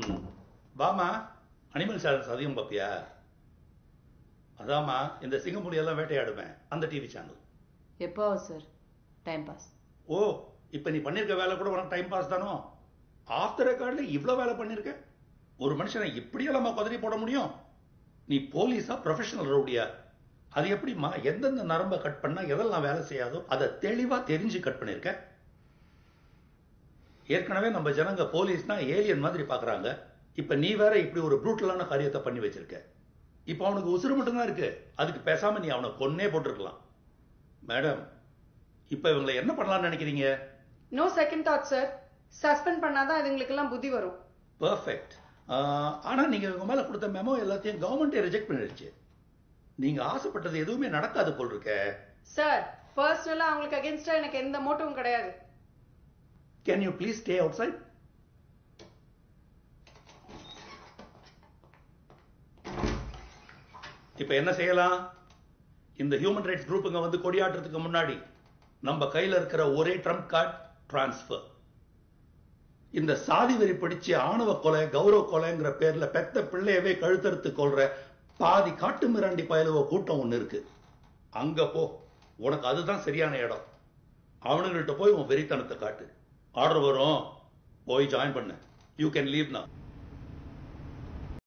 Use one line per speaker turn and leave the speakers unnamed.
ம் வாமா animal channels அதிகம் பார்ப்பியா அதாம்மா இந்த சிங்கமொழி எல்லாம் வேட்டையாடுவேன் அந்த டிவி சேனல்
எப்போ சார் டைம் பாஸ்
ஓ இப்போ நீ பண்ணியிருக்க வேலை கூட உனக்கு டைம் பாஸ் தானோ ஆஃப்டர் ரெக்கார்டில் இவ்வளோ வேலை பண்ணியிருக்க ஒரு மனுஷனை இப்படியெல்லாமா குதிரை போட முடியும் நீ போலீஸா ப்ரொஃபஷனல் ரவுடியா அது எப்படிம்மா எந்தெந்த நரம்பை கட் பண்ணா எதெல்லாம் வேலை செய்யாதோ அதை தெளிவா தெரிஞ்சு கட் பண்ணியிருக்க ஏற்கனவே நம்ம ஜனங்க போலீஸ்னா ஏலியன் மாதிரி பார்க்கறாங்க இப்ப நீ வேற இப்படி ஒரு ப்ரூட்டலான காரியத்தை பண்ணி வச்சிருக்க இப்போ அவனுக்கு உசுறு மட்டும்தான் இருக்கு அதுக்கு பேசாம நீ அவனை கொன்னே போட்டிருக்கலாம் மேடம் இப்ப இவங்களை என்ன பண்ணலாம்னு நினைக்கிறீங்க
no second thought sir suspend பண்ணாதான் இதுங்களுக்கெல்லாம் புத்தி வரும்
பெர்ஃபெக்ட் ஆனா நீங்க உங்க மேல கொடுத்த மெமோ எல்லாத்தையும் கவர்மெண்டே ரிஜெக்ட் பண்ணிடுச்சு நீங்க ஆசைப்பட்டது எதுவுமே நடக்காது போல் இருக்க
சார் பர்சனலா அவங்களுக்கு அகேன்ஸ்டா எனக்கு எந்த மோட்டவும் கிடையாது
can you please stay outside இப்ப என்ன செய்யலாம் இந்த ஹியூமன் ரைட்ஸ் குரூப்புங்க வந்து கொடியாட்டுறதுக்கு முன்னாடி நம்ம கையில இருக்கிற ஒரே ட்ரம்ப் கார்டு டிரான்ஸ்ஃபர் இந்த சாதி வெறி பிடிச்சு ஆணவ கொலை கௌரவ கொலைங்கிற பேர்ல பெத்த பிள்ளையவே கழுத்தறுத்து கொள்ற பாதி காட்டு மிராண்டி பயலுவ கூட்டம் ஒண்ணு இருக்கு அங்க போ உனக்கு அதுதான் சரியான இடம் அவனுங்கள்ட்ட போய் உன் வெறித்தனத்தை காட்டு ஆர்டர் வரும் போய் ஜாயின் பண்ணு யூ கேன் லீவ் நான்